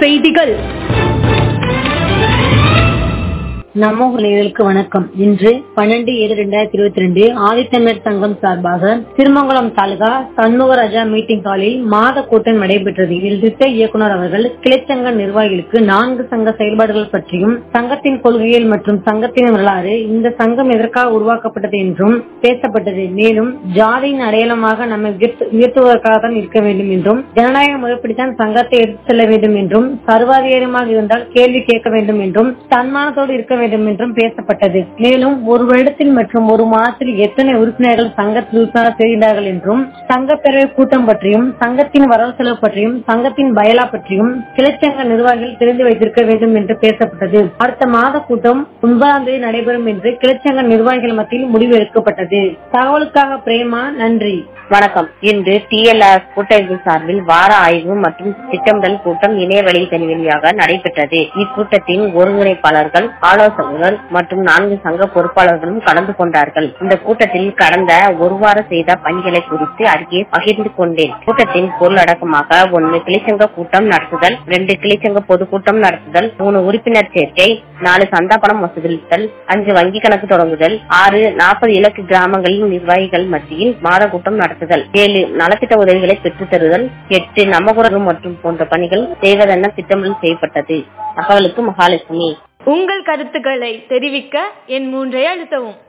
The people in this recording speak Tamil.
செய்திகள் நம்ம நேயர்களுக்கு வணக்கம் இன்று பன்னெண்டு ஏழு ரெண்டாயிரத்தி இருபத்தி ரெண்டு ஆதித்தமிழர் சங்கம் சார்பாக திருமங்கலம் தாலுகா சண்முகராஜா மீட்டிங் ஹாலில் மாத கூட்டம் நடைபெற்றது இதில் திட்ட இயக்குனர் அவர்கள் கிளைச்சங்க நிர்வாகிகளுக்கு நான்கு சங்க செயல்பாடுகள் பற்றியும் சங்கத்தின் கொள்கைகள் மற்றும் சங்கத்தின் வரலாறு இந்த சங்கம் எதற்காக உருவாக்கப்பட்டது என்றும் பேசப்பட்டது மேலும் ஜாதியின் அடையாளமாக நம்மை உயர்த்து- உயர்த்துவதற்காக தான் இருக்க வேண்டும் என்றும் ஜனநாயக முறைப்படித்தான் சங்கத்தை எடுத்துச் செல்ல வேண்டும் என்றும் சர்வாதிகாரமாக இருந்தால் கேள்வி கேட்க வேண்டும் என்றும் தன்மானத்தோடு இருக்க வேண்டும் என்றும் பேசப்பட்டது மேலும் ஒரு வருடத்தில் மற்றும் ஒரு மாதத்தில் எத்தனை உறுப்பினர்கள் சங்கத்தில் உறுப்பினர் சேர்கிறார்கள் என்றும் சங்கப்பேரவை கூட்டம் பற்றியும் சங்கத்தின் வரவு செலவு பற்றியும் சங்கத்தின் பயலா பற்றியும் கிளைச்சங்க நிர்வாகிகள் தெரிந்து வைத்திருக்க வேண்டும் என்று பேசப்பட்டது அடுத்த மாத கூட்டம் ஒன்பதாம் தேதி நடைபெறும் என்று கிளைச்சங்க நிர்வாகிகள் மத்தியில் முடிவு எடுக்கப்பட்டது தகவலுக்காக பிரேமா நன்றி வணக்கம் இன்று டிஎல்ஆர் கூட்டமைப்பு சார்பில் வார ஆய்வு மற்றும் திட்டமிடல் கூட்டம் இணையவழி வழியாக நடைபெற்றது இக்கூட்டத்தின் ஒருங்கிணைப்பாளர்கள் ஆலோசகர்கள் மற்றும் நான்கு சங்க பொறுப்பாளர்களும் கலந்து கொண்டார்கள் இந்த கூட்டத்தில் கடந்த ஒரு வார செய்த பணிகளை குறித்து அறிக்கையை பகிர்ந்து கொண்டேன் கூட்டத்தின் பொருளடக்கமாக ஒன்று கிளைச்சங்க கூட்டம் நடத்துதல் ரெண்டு கிளைச்சங்க பொதுக்கூட்டம் நடத்துதல் மூணு உறுப்பினர் சேர்க்கை நாலு சந்தா பணம் வசூலித்தல் அஞ்சு வங்கி கணக்கு தொடங்குதல் ஆறு நாற்பது இலக்கு கிராமங்களின் நிர்வாகிகள் மத்தியில் மாத கூட்டம் நடத்துதல் ஏழு நலத்திட்ட உதவிகளை பெற்றுத் தருதல் எட்டு நம்மகுரல் மற்றும் போன்ற பணிகள் செய்வதென திட்டமிடல் செய்யப்பட்டது தகவலுக்கு மகாலட்சுமி உங்கள் கருத்துக்களை தெரிவிக்க என் மூன்றை அழுத்தவும்